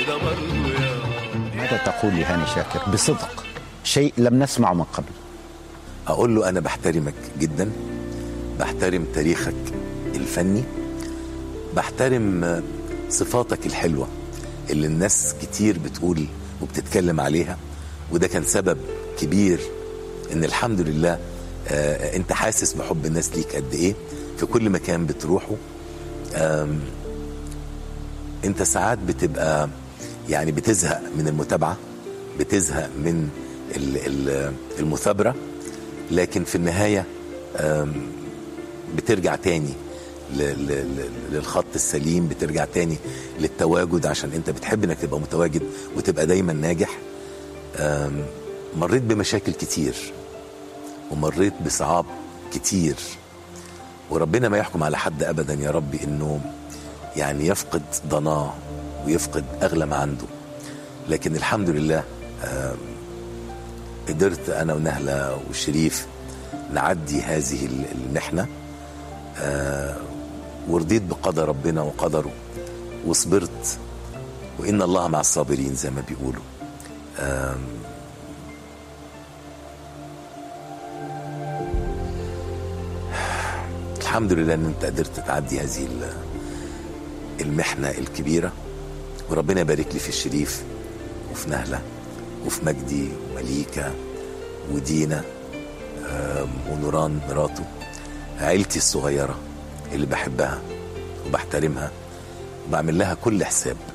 كده برضو يا ماذا تقول لهاني شاكر بصدق شيء لم نسمعه من قبل اقول له انا بحترمك جدا بحترم تاريخك الفني بحترم آه، صفاتك الحلوه اللي الناس كتير بتقول وبتتكلم عليها وده كان سبب كبير ان الحمد لله آه، انت حاسس بحب الناس ليك قد ايه في كل مكان بتروحه آم، انت ساعات بتبقى يعني بتزهق من المتابعه بتزهق من ال- ال- المثابره لكن في النهايه آم، بترجع تاني ل- ل- ل- للخط السليم بترجع تاني للتواجد عشان انت بتحب انك تبقى متواجد وتبقى دايما ناجح آم، مريت بمشاكل كتير ومريت بصعاب كتير وربنا ما يحكم على حد ابدا يا ربي انه يعني يفقد ضناه ويفقد اغلى ما عنده لكن الحمد لله آم، قدرت انا ونهله وشريف نعدي هذه ال- المحنه آه، ورضيت بقدر ربنا وقدره وصبرت وان الله مع الصابرين زي ما بيقولوا آم، الحمد لله ان انت قدرت تعدي هذه ال- المحنه الكبيره وربنا يبارك لي في الشريف وفي نهله وفي مجدي ومليكه ودينا آم، ونوران مراته عيلتي الصغيره اللي بحبها وبحترمها وبعمل لها كل حساب